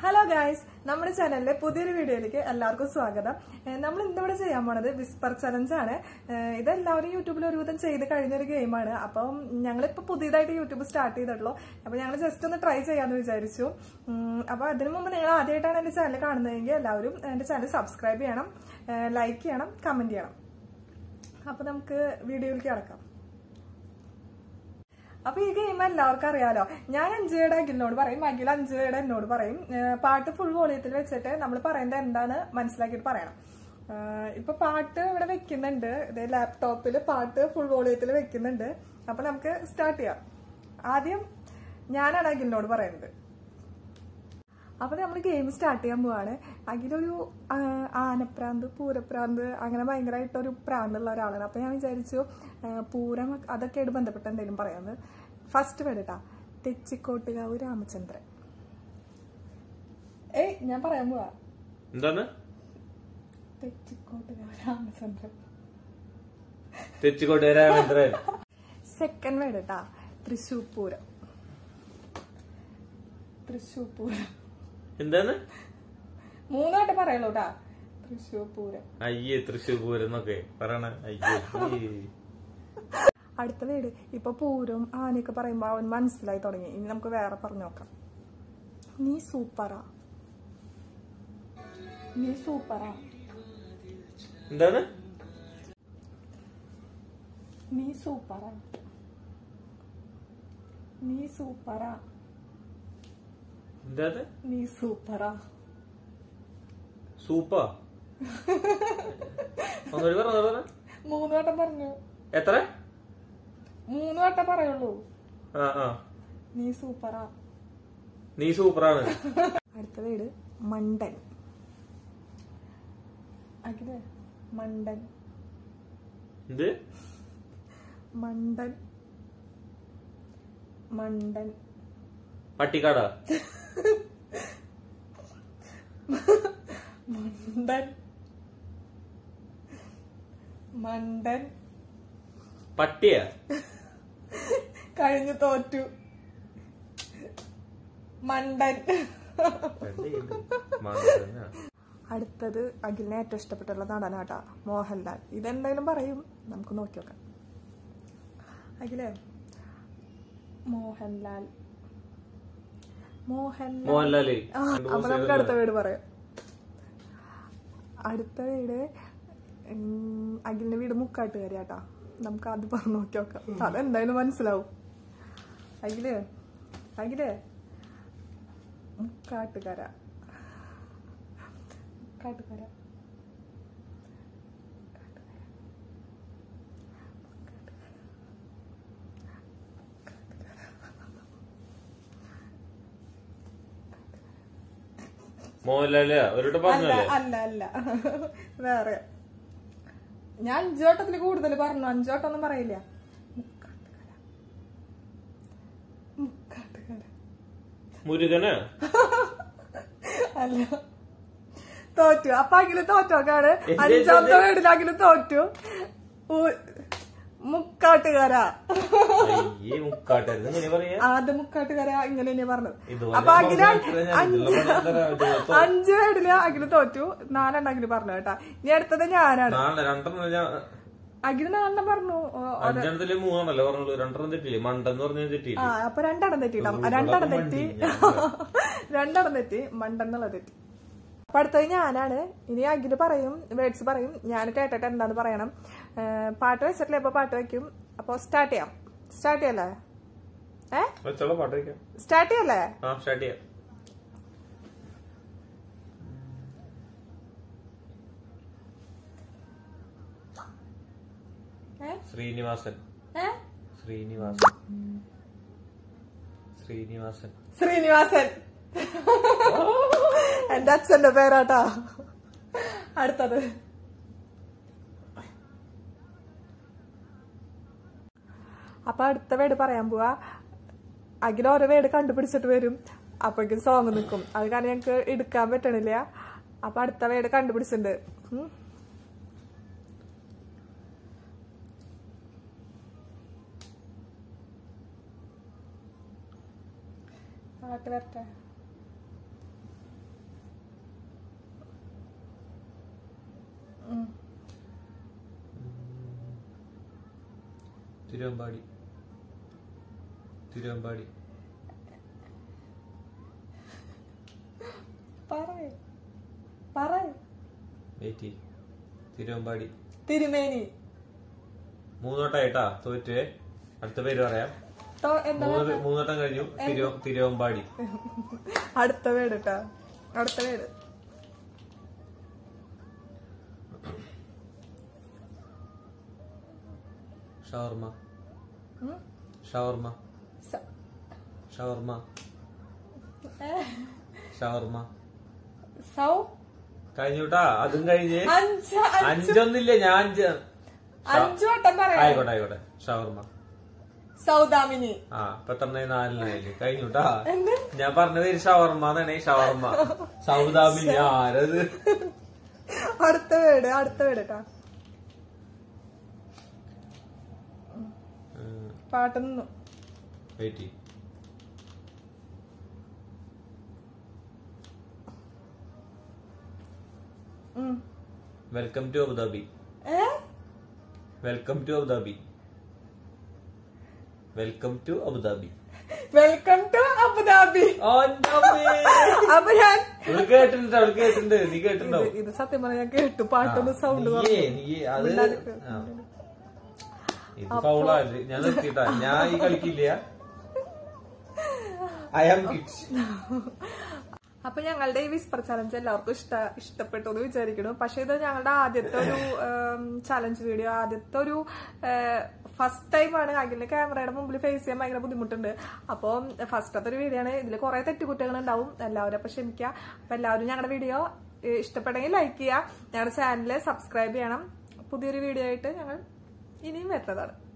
Hello guys നമ്മുടെ ചാനലിലെ പുതിയൊരു വീഡിയോയിലേക്ക് എല്ലാവർക്കും സ്വാഗതം ഏഹ് നമ്മൾ ഇന്നിവിടെ ചെയ്യാൻ പോണത് വിസ്പർ ചലഞ്ച് ആണ് ഏഹ് ഇതെല്ലാവരും യൂട്യൂബിൽ ഒരുവിധം ചെയ്ത് കഴിഞ്ഞൊരു ഗെയിമാണ് അപ്പം ഞങ്ങളിപ്പോൾ പുതിയതായിട്ട് യൂട്യൂബ് സ്റ്റാർട്ട് ചെയ്തിട്ടുള്ളൂ അപ്പോൾ ഞങ്ങൾ ജസ്റ്റ് ഒന്ന് ട്രൈ ചെയ്യാമെന്ന് വിചാരിച്ചു ഉം, അപ്പോൾ അതിനു മുമ്പ് നിങ്ങൾ ആദ്യമായിട്ടാണ് എൻ്റെ ചാനൽ കാണുന്നതെങ്കിൽ എല്ലാവരും എൻ്റെ ചാനൽ സബ്സ്ക്രൈബ് ചെയ്യണം ലൈക്ക് ചെയ്യണം കമൻറ്റ് ചെയ്യണം അപ്പോൾ നമുക്ക് വീഡിയോയിലേക്ക് കിടക്കാം അപ്പൊ ഈ ഗെയിം എല്ലാവർക്കും അറിയാലോ ഞാൻ അഞ്ചുയുടെ അഖിലിനോട് പറയും അഖിൽ അഞ്ചുയുടെ എന്നോട് പറയും ഏഹ് പാട്ട് ഫുൾ വോളിയത്തിൽ വെച്ചിട്ട് നമ്മൾ പറയുന്നത് എന്താന്ന് മനസ്സിലാക്കിയിട്ട് പറയണം ഏഹ് ഇപ്പൊ പാട്ട് ഇവിടെ വെക്കുന്നുണ്ട് ഇത് ലാപ്ടോപ്പിൽ പാട്ട് ഫുൾ വോളിയത്തിൽ വെക്കുന്നുണ്ട് അപ്പൊ നമുക്ക് സ്റ്റാർട്ട് ചെയ്യാം ആദ്യം ഞാനാണ് അഖിലിനോട് പറയുന്നത് അപ്പൊ നമ്മൾ ഗെയിം സ്റ്റാർട്ട് ചെയ്യാൻ പോവാണ് അഖിലൊരു ആ, ആനപ്രാന്ത് പൂരപ്രാന്ത് അങ്ങനെ ഭയങ്കരമായിട്ടൊരു പ്രാന്തുള്ള ഒരാളാണ് അപ്പൊ ഞാൻ വിചാരിച്ചു ആ, പൂരം അതൊക്കെ ആയിട്ട് ബന്ധപ്പെട്ട് എന്തെങ്കിലും പറയാന്ന് ഫസ്റ്റ് വേർഡ് തെച്ചിക്കോട്ടുകാവ് രാമചന്ദ്രൻ ഏയ് ഞാൻ പറയാൻ പോവാ എന്താണ് തെച്ചിക്കോട്ടുകാവ് രാമചന്ദ്രൻ തെച്ചിക്കോട്ടെ രാമേന്ദ്രൻ സെക്കൻഡ് വേർഡ് കേട്ടാ തൃശൂർ പൂരം തൃശൂർ പൂരം എന്താണ് മൂന്നായിട്ട് പറയുള്ളൂ കേട്ടാ തൃശൂർ പൂരം അയ്യേ തൃശ്ശൂർ പൂരം എന്നൊക്കെ പറയണ അയ്യേ ഈ. അടുത്ത വീട് ഇപ്പൊ പൂരം ആനയൊക്കെ പറയുമ്പോ അവൻ മനസ്സിലായി തുടങ്ങി ഇനി നമുക്ക് വേറെ പറഞ്ഞു നോക്കാം നീ സൂപ്പറാ നീ സൂപ്പറാ എന്താണ് നീ സൂപ്പറാ നീ സൂപ്പറാ എന്താണ് നീ സൂപ്പറാ സൂപ്പാ ഒന്നുകൂടി പറഞ്ഞ പറഞ്ഞ മൂന്ന് വട്ടം പറഞ്ഞു എത്ര മൂന്ന് വട്ടം പറയുള്ളൂ ആ ആ നീ സൂപ്പറാ നീ സൂപ്പറാണ് അടുത്ത വീട് മണ്ടൻ അഖിലേ മണ്ടൻ എന്ത് മണ്ടൻ മണ്ടൻ പട്ടിക്കാടാ മണ്ടൻ മണ്ടൻ പട്ടിയാ കഴിഞ്ഞു തോറ്റു മണ്ടൻ മണ്ടനാ. അടുത്തത് അഖിലിനെ ഏറ്റവും ഇഷ്ടപ്പെട്ടുള്ള നടനാട്ടാ മോഹൻലാൽ ഇതെന്തായാലും പറയും നമുക്ക് നോക്കി നോക്കാം അഖിലേ മോഹൻലാൽ മോഹൻലാൽ മോഹൻലാല് ആ, അപ്പൊ നമുക്ക് അടുത്ത വീട് പറയാം അടുത്ത വീട് ഉം, അഖിലിന്റെ വീട് മുക്കാട്ടുകാരിയാട്ടാ നമുക്ക് അത് പറഞ്ഞു നോക്കി നോക്കാം അതെന്തായാലും മനസ്സിലാവും അഖില് അഖില് മുക്കാട്ടുകര മുക്കാട്ടുകര മോഹൻലാല് ഒരിട്ട് അല്ല പറഞ്ഞല്ലേ അല്ല അല്ല വേറെ ഞാൻ അഞ്ചോട്ടത്തിൽ കൂടുതൽ പറഞ്ഞു അഞ്ചോട്ടൊന്നും പറയില്ല മുക്കാട്ടുകര മുക്കാട്ടുകര മുരുകന് അല്ല തോറ്റു അപ്പൊ അഖില് തോറ്റോക്കാണ് എന്ത് അഞ്ചാമത്തെ വീടിൽ അഖില് തോറ്റു ഊ- മുക്കാട്ടുകര അയ്യേ മുക്കാട്ടരുത് ഇങ്ങനെ പറയാ ആദ്യം മുക്കാട്ടുകര ഇങ്ങനെ തന്നെയാ പറഞ്ഞത് ഇതുപോലെ അപ്പൊ അഖില് പറഞ്ഞാ ഞാൻ അഞ്ച് ഇതിലുള്ള പണി എന്താ ഇത് അഞ്ച് വീടില് അഖില് തോറ്റു നാലെണ്ണം അഖില് പറഞ്ഞു കേട്ടാ ഇനി അടുത്തത് ഞാനാണ് നാളെ രണ്ടെണ്ണം ഞാൻ അഖില് നാലെണ്ണം പറഞ്ഞു ഓ, അഞ്ചെണ്ണത്തില് മൂന്നെണ്ണല്ലേ പറഞ്ഞുള്ളൂ രണ്ടെണ്ണം തെറ്റില്ലേ മണ്ടെന്ന് പറഞ്ഞ തെറ്റിയില്ലേ ആ അപ്പൊ രണ്ടെണ്ണം തെറ്റിട്ടാ ഇവിടെ രണ്ടെണ്ണം ഇവിടെ തെറ്റി മണ്ടി. രണ്ടെണ്ണം തെറ്റി മണ്ടെന്നുള്ള തെറ്റി അപ്പൊ അടുത്തത് ഞാനാണ് ഇനി അഖില് പറയും വേർഡ്സ് പറയും ഞാൻ കേട്ടിട്ട് എന്താന്ന് പറയണം ഏ, പാട്ട് വെച്ചിട്ടില്ല ഇപ്പൊ പാട്ട് വെക്കും അപ്പൊ സ്റ്റാർട്ട് ചെയ്യാം സ്റ്റാർട്ട് ചെയ്യല്ലേ ഏ വെച്ചോളാം പാട്ട് വയ്ക്കാം സ്റ്റാർട്ട് ചെയ്യല്ലേ ആ സ്റ്റാർട്ട് ചെയ്യാം ഏ? ശ്രീനിവാസൻ ഏ? ശ്രീനിവാസൻ ശ്രീനിവാസൻ ശ്രീനിവാസൻ എന്റെ അച്ഛന്റെ പേരാട്ടാ അടുത്തത് അപ്പൊ അടുത്ത വേട് പറയാൻ പോവാ അഖില ഓരോ വേട് കണ്ടുപിടിച്ചിട്ട് വരും അപ്പോഴേക്കും സോങ് നിൽക്കും അത് കാരണം ഞങ്ങക്ക് എടുക്കാൻ പറ്റണില്ല അപ്പൊ അടുത്ത വേട് കണ്ടുപിടിച്ചിട്ടുണ്ട് ഉം. പാട്ട് വരട്ടെ തിരുവമ്പാടി തിരുവമ്പാടി പറയ് പറയ് വെയിറ്റ് തിരുവമ്പാടി തിരുമേനി മൂന്നോട്ടായിട്ടാ തോറ്റുവേ അടുത്ത പേര് പറയാം ട്ടോ- എന്താ മൂന്ന് പേ- മൂന്നോട്ടം കഴിഞ്ഞു തിരുവ തിരുവമ്പാടി അടുത്ത വീട് കേട്ടോ അടുത്ത വീട് ഷവർമ ഉം? ഷവർമ സ- ഷവർമ ഏ? ഷവർമ സൗ കഴിഞ്ഞുട്ടാ അതും കഴിഞ്ഞ് അഞ്ച് അ- അഞ്ചൊന്നില്ല ഞാൻ അഞ്ച് അഞ്ചു വട്ടം പറയാം ആയിക്കോട്ടെ ആയിക്കോട്ടെ ഷവർമ സൗദാമിനി ആ ഇപ്പൊ എത്ര നാലിനായില്ലേ കഴിഞ്ഞുട്ടാ എന്ത് ഞാൻ പറഞ്ഞ പേര് ഷവർമ എന്നാണ് ഷവർമ സൗദാബി ആരത് അടുത്ത വീട് അടുത്ത വീട് കേട്ടോ പാട്ട് നിന്നു വെയിറ്റ് ഉം. വെൽക്കം ടു അബുദാബി ഏ welcome to Abu Dhabi welcome to Abu Dhabi welcome to Abu Dhabi ഓ, എൻ്റെ അമ്മേ. അപ്പൊ ഞാൻ അവള് കേട്ടിട്ടുണ്ട് അവള് കേട്ടിട്ടുണ്ട് നീ കേട്ടിട്ടുണ്ടോ ഇത് ഇത് സത്യം പറഞ്ഞാൽ ഞാൻ കേട്ടു പാട്ടൊന്ന് സൗണ്ട് നീയേ, നീയേ, അത് ആ. ഇത് ഫൗളാണ് ഞാൻ നിർത്തിട്ടാ ഞാൻ ഈ കളിക്കില്ല ഐ ആം കിഡ്സ് അപ്പൊ ഞങ്ങളുടെ ഈ വിസ്പർ ചലഞ്ച് എല്ലാവർക്കും ഇഷ്ട ഇഷ്ടപ്പെട്ടു എന്ന് വിചാരിക്കുന്നു പക്ഷെ ഇത് ഞങ്ങളുടെ ആദ്യത്തെ ഒരു ചലഞ്ച് വീഡിയോ ആദ്യത്തെ ഒരു ഫസ്റ്റ് ടൈമാണ് അഖിലിന്റെ ക്യാമറയുടെ മുമ്പിൽ ഫേസ് ചെയ്യാൻ ഭയങ്കര ബുദ്ധിമുട്ടുണ്ട് അപ്പോൾ ഫസ്റ്റത്തെ ഒരു വീഡിയോ ആണ് ഇതിൽ കുറെ തെറ്റുകുറ്റങ്ങൾ ഉണ്ടാവും എല്ലാവരും അപ്പൊ ക്ഷമിക്കുക അപ്പൊ എല്ലാവരും ഞങ്ങളുടെ വീഡിയോ ഇഷ്ടപ്പെട്ടെങ്കിൽ ലൈക്ക് ചെയ്യുക ഞങ്ങളുടെ ചാനൽ സബ്സ്ക്രൈബ് ചെയ്യണം പുതിയൊരു വീഡിയോ ആയിട്ട് ഞങ്ങൾ ഇനിയും വരുന്നതാണ്